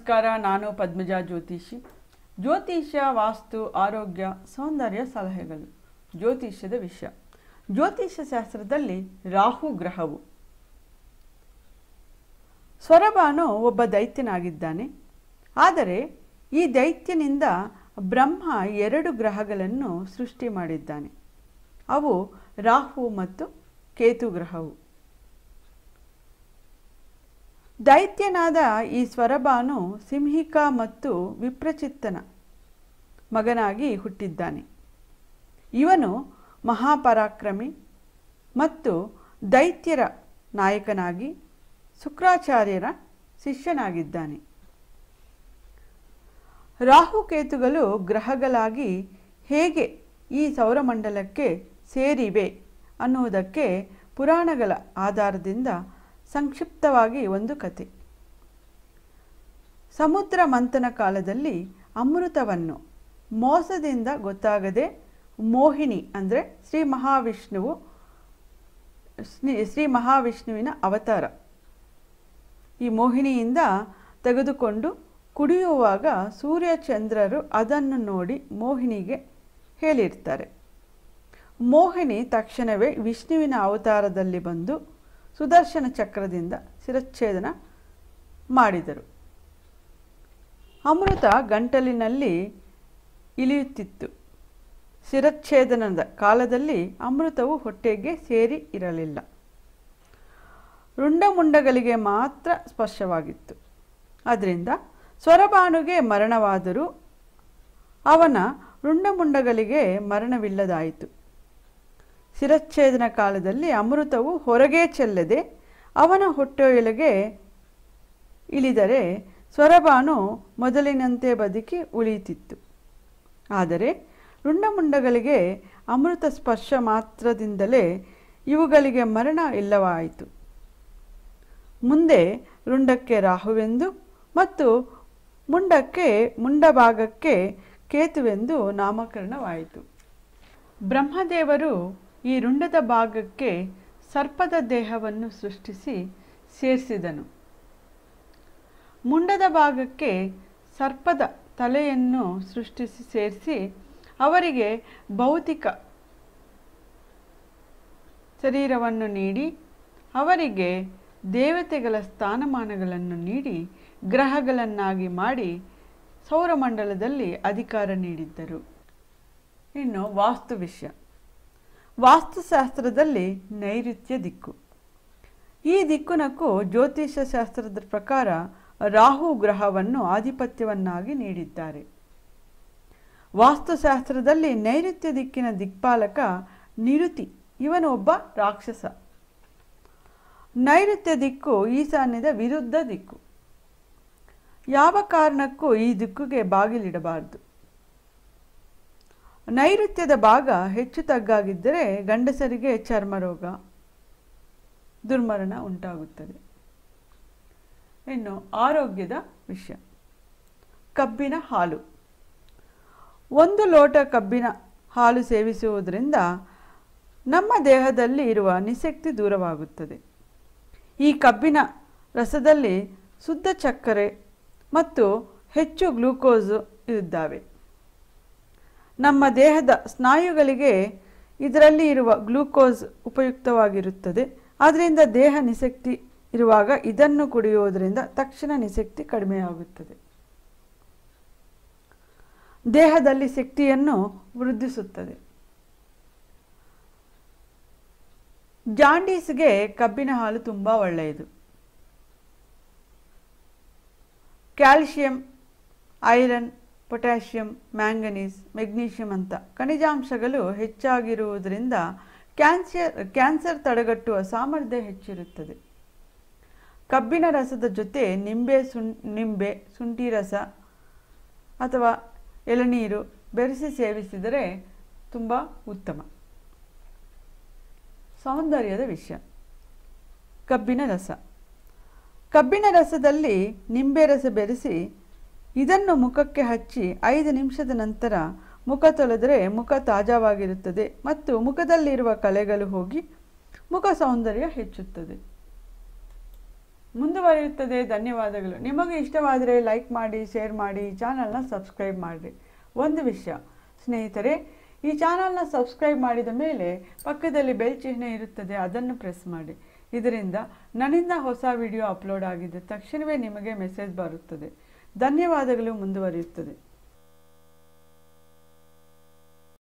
ನಮಸ್ಕಾರ ನಾನು ಪದ್ಮಜಾ ಜ್ಯೋತಿಷಿ ಜ್ಯೋತಿಷ್ಯ ವಾಸ್ತು ಆರೋಗ್ಯ ಸೌಂದರ್ಯ ಸಲಹೆಗಳು ಜ್ಯೋತಿಷ್ಯದ ವಿಷಯ ಜ್ಯೋತಿಷ್ಯ ಶಾಸ್ತ್ರದಲ್ಲಿ ರಾಹು ಗ್ರಹವು ಸ್ವರಭಾನು ಒಬ್ಬ ದೈತ್ಯನಾಗಿದ್ದಾನೆ ಆದರೆ ಈ ದೈತ್ಯನಿಂದ ಬ್ರಹ್ಮ ಎರಡು ಗ್ರಹಗಳನ್ನು ಸೃಷ್ಟಿ ಮಾಡಿದ್ದಾನೆ ಅವು ರಾಹು ಮತ್ತು ಕೇತು ಗ್ರಹವು ದೈತ್ಯನಾದ ಈ ಸ್ವರಭಾನು ಸಿಂಹಿಕ ಮತ್ತು ವಿಪ್ರಚಿತ್ತನ ಮಗನಾಗಿ ಹುಟ್ಟಿದ್ದಾನೆ ಇವನು ಮಹಾಪರಾಕ್ರಮಿ ಮತ್ತು ದೈತ್ಯರ ನಾಯಕನಾಗಿ ಶುಕ್ರಾಚಾರ್ಯರ ಶಿಷ್ಯನಾಗಿದ್ದಾನೆ ರಾಹುಕೇತುಗಳು ಗ್ರಹಗಳಾಗಿ ಹೇಗೆ ಈ ಸೌರಮಂಡಲಕ್ಕೆ ಸೇರಿವೆ ಅನ್ನುವುದಕ್ಕೆ ಪುರಾಣಗಳ ಆಧಾರದಿಂದ ಸಂಕ್ಷಿಪ್ತವಾಗಿ ಒಂದು ಕತೆ ಸಮುದ್ರ ಮಂಥನ ಕಾಲದಲ್ಲಿ ಅಮೃತವನ್ನು ಮೋಸದಿಂದ ಗೊತ್ತಾಗದೆ ಮೋಹಿನಿ ಅಂದರೆ ಶ್ರೀ ಮಹಾವಿಷ್ಣುವು ಶ್ರೀ ಶ್ರೀ ಮಹಾವಿಷ್ಣುವಿನ ಅವತಾರ ಈ ಮೋಹಿನಿಯಿಂದ ತೆಗೆದುಕೊಂಡು ಕುಡಿಯುವಾಗ ಸೂರ್ಯಚಂದ್ರರು ಅದನ್ನು ನೋಡಿ ಮೋಹಿನಿಗೆ ಹೇಳಿರ್ತಾರೆ ಮೋಹಿನಿ ತಕ್ಷಣವೇ ವಿಷ್ಣುವಿನ ಅವತಾರದಲ್ಲಿ ಬಂದು ಸುದರ್ಶನ ಚಕ್ರದಿಂದ ಶಿರಚ್ಛೇದನ ಮಾಡಿದರು ಅಮೃತ ಗಂಟಲಿನಲ್ಲಿ ಇಳಿಯುತ್ತಿತ್ತು ಶಿರಚ್ಛೇದನದ ಕಾಲದಲ್ಲಿ ಅಮೃತವು ಹೊಟ್ಟೆಗೆ ಸೇರಿ ಇರಲಿಲ್ಲ ರುಂಡಮುಂಡಗಳಿಗೆ ಮಾತ್ರ ಸ್ಪರ್ಶವಾಗಿತ್ತು ಅದರಿಂದ ಸ್ವರಭಾನುಗೆ ಮರಣವಾದರೂ ಅವನ ರುಂಡಮುಂಡಗಳಿಗೆ ಮರಣವಿಲ್ಲದಾಯಿತು ಶಿರಚ್ಛೇದನ ಕಾಲದಲ್ಲಿ ಅಮೃತವು ಹೊರಗೆ ಚೆಲ್ಲದೆ ಅವನ ಹೊಟ್ಟೆಯೊಳಗೆ ಇಳಿದರೆ ಸ್ವರಭಾನು ಮೊದಲಿನಂತೆ ಬದುಕಿ ಉಳಿಯುತ್ತಿತ್ತು ಆದರೆ ರುಂಡಮುಂಡಗಳಿಗೆ ಅಮೃತ ಸ್ಪರ್ಶ ಮಾತ್ರದಿಂದಲೇ ಇವುಗಳಿಗೆ ಮರಣ ಇಲ್ಲವಾಯಿತು ಮುಂದೆ ರುಂಡಕ್ಕೆ ರಾಹುವೆಂದು ಮತ್ತು ಮುಂಡಕ್ಕೆ ಮುಂಡಭಾಗಕ್ಕೆ ಕೇತುವೆಂದು ನಾಮಕರಣವಾಯಿತು ಬ್ರಹ್ಮದೇವರು ಈ ರುಂಡದ ಭಾಗಕ್ಕೆ ಸರ್ಪದ ದೇಹವನ್ನು ಸೃಷ್ಟಿಸಿ ಸೇರಿಸಿದನು ಮುಂಡದ ಭಾಗಕ್ಕೆ ಸರ್ಪದ ತಲೆಯನ್ನು ಸೃಷ್ಟಿಸಿ ಸೇರಿಸಿ ಅವರಿಗೆ ಭೌತಿಕ ಶರೀರವನ್ನು ನೀಡಿ ಅವರಿಗೆ ದೇವತೆಗಳ ಸ್ಥಾನಮಾನಗಳನ್ನು ನೀಡಿ ಗ್ರಹಗಳನ್ನಾಗಿ ಮಾಡಿ ಸೌರಮಂಡಲದಲ್ಲಿ ಅಧಿಕಾರ ನೀಡಿದ್ದರು ಇನ್ನು ವಾಸ್ತು ವಿಷಯ ವಾಸ್ತುಶಾಸ್ತ್ರದಲ್ಲಿ ನೈಋತ್ಯ ದಿಕ್ಕು ಈ ದಿಕ್ಕುನಕ್ಕೂ ಜ್ಯೋತಿಷ್ಯ ಶಾಸ್ತ್ರದ ಪ್ರಕಾರ ರಾಹು ಗ್ರಹವನ್ನು ಆಧಿಪತ್ಯವನ್ನಾಗಿ ನೀಡಿದ್ದಾರೆ ವಾಸ್ತುಶಾಸ್ತ್ರದಲ್ಲಿ ನೈಋತ್ಯ ದಿಕ್ಕಿನ ದಿಕ್ಪಾಲಕ ನಿರುತಿ ಇವನು ಒಬ್ಬ ರಾಕ್ಷಸ ನೈಋತ್ಯ ದಿಕ್ಕು ಈಶಾನ್ಯದ ವಿರುದ್ಧ ದಿಕ್ಕು ಯಾವ ಕಾರಣಕ್ಕೂ ಈ ದಿಕ್ಕುಗೆ ಬಾಗಿಲಿಡಬಾರದು ನೈಋತ್ಯದ ಭಾಗ ಹೆಚ್ಚು ತಗ್ಗಾಗಿದ್ದರೆ ಗಂಡಸರಿಗೆ ಚರ್ಮರೋಗ ದುರ್ಮರಣ ಉಂಟಾಗುತ್ತದೆ ಇನ್ನು ಆರೋಗ್ಯದ ವಿಷಯ ಕಬ್ಬಿನ ಹಾಲು ಒಂದು ಲೋಟ ಕಬ್ಬಿನ ಹಾಲು ಸೇವಿಸುವುದರಿಂದ ನಮ್ಮ ದೇಹದಲ್ಲಿ ಇರುವ ನಿಶಕ್ತಿ ದೂರವಾಗುತ್ತದೆ ಈ ಕಬ್ಬಿನ ರಸದಲ್ಲಿ ಶುದ್ಧ ಸಕ್ಕರೆ ಮತ್ತು ಹೆಚ್ಚು ಗ್ಲೂಕೋಸು ಇದ್ದಾವೆ ನಮ್ಮ ದೇಹದ ಸ್ನಾಯುಗಳಿಗೆ ಇದರಲ್ಲಿ ಇರುವ ಗ್ಲೂಕೋಸ್ ಉಪಯುಕ್ತವಾಗಿರುತ್ತದೆ ಆದ್ದರಿಂದ ದೇಹ ನಿಶಕ್ತಿ ಇರುವಾಗ ಇದನ್ನು ಕುಡಿಯುವುದರಿಂದ ತಕ್ಷಣ ನಿಶಕ್ತಿ ಕಡಿಮೆಯಾಗುತ್ತದೆ ದೇಹದಲ್ಲಿ ಶಕ್ತಿಯನ್ನು ವೃದ್ಧಿಸುತ್ತದೆ ಜಾಂಡೀಸ್ಗೆ ಕಬ್ಬಿನ ಹಾಲು ತುಂಬ ಒಳ್ಳೆಯದು calcium iron potassium manganese magnesium ಅಂತ ಖನಿಜಾಂಶಗಳು ಹೆಚ್ಚಾಗಿರುವುದರಿಂದ ಕ್ಯಾನ್ಸರ್ ಕ್ಯಾನ್ಸರ್ ತಡೆಗಟ್ಟುವ ಸಾಮರ್ಥ್ಯ ಹೆಚ್ಚಿರುತ್ತದೆ ಕಬ್ಬಿನ ರಸದ ಜೊತೆ ನಿಂಬೆ ಸುಂ ನಿಂಬೆ ಶುಂಠಿ ರಸ ಅಥವಾ ಎಳನೀರು ಬೆರೆಸಿ ಸೇವಿಸಿದರೆ ತುಂಬ ಉತ್ತಮ ಸೌಂದರ್ಯದ ವಿಷಯ ಕಬ್ಬಿನ ರಸ ಕಬ್ಬಿನ ರಸದಲ್ಲಿ ನಿಂಬೆ ರಸ ಬೆರೆಸಿ ಇದನ್ನು ಮುಖಕ್ಕೆ ಹಚ್ಚಿ ಐದು ನಿಮಿಷದ ನಂತರ ಮುಖ ತೊಳೆದರೆ ಮುಖ ತಾಜಾವಾಗಿರುತ್ತದೆ ಮತ್ತು ಮುಖದಲ್ಲಿರುವ ಕಲೆಗಳು ಹೋಗಿ ಮುಖ ಸೌಂದರ್ಯ ಹೆಚ್ಚುತ್ತದೆ ಮುಂದುವರಿಯುತ್ತದೆ ಧನ್ಯವಾದಗಳು ನಿಮಗೆ ಇಷ್ಟವಾದರೆ ಲೈಕ್ ಮಾಡಿ ಶೇರ್ ಮಾಡಿ ಚಾನಲ್ನ ಸಬ್ಸ್ಕ್ರೈಬ್ ಮಾಡಿರಿ ಒಂದು ವಿಷಯ ಸ್ನೇಹಿತರೆ ಈ ಚಾನಲ್ನ ಸಬ್ಸ್ಕ್ರೈಬ್ ಮಾಡಿದ ಮೇಲೆ ಪಕ್ಕದಲ್ಲಿ ಬೆಲ್ ಚಿಹ್ನೆ ಇರುತ್ತದೆ ಅದನ್ನು ಪ್ರೆಸ್ ಮಾಡಿ ಇದರಿಂದ ನನ್ನಿಂದ ಹೊಸ ವಿಡಿಯೋ ಅಪ್ಲೋಡ್ ಆಗಿದ್ದ ತಕ್ಷಣವೇ ನಿಮಗೆ ಮೆಸೇಜ್ ಬರುತ್ತದೆ ಧನ್ಯವಾದಗಳು ಮುಂದುವರಿಯುತ್ತದೆ